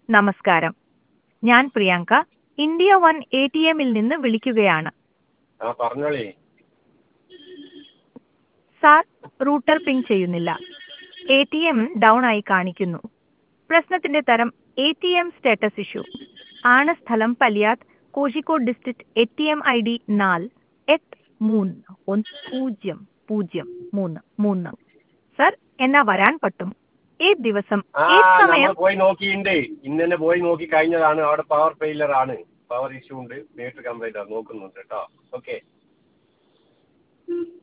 നമസ്കാരം ഞാൻ Priyanka India one A T എമ്മിൽ നിന്ന് വിളിക്കുകയാണ് ആ പറഞ്ഞോളി സാർ റൂട്ടർ പിങ് ചെയ്യുന്നില്ല എ ടി എം ഡൗൺ ആയി കാണിക്കുന്നു പ്രശ്നത്തിന്റെ തരം A T M status issue ആണ് സ്ഥലം Paliyath Kozhikode district A T M I D നാല് എട്ട് മൂന്ന് ഒന്ന് പൂജ്യം പൂജ്യം മൂന്ന് മൂന്ന് സർ എന്നാ വരാൻ പറ്റും ഏത് ദിവസം ആ ഏത് നമ്മൾ സമയം പോയി നോക്കിയിട്ടുണ്ട് ഇന്ന് തന്നെ പോയി നോക്കി കഴിഞ്ഞതാണ് അവിടെ പവർ ഫെയിലർ ആണ് പവർ ഇഷ്യൂ ഉണ്ട് മീറ്റർ കംപ്ലൈന്റ് ആണ് നോക്കുന്നുണ്ട് കേട്ടോ ഓക്കെ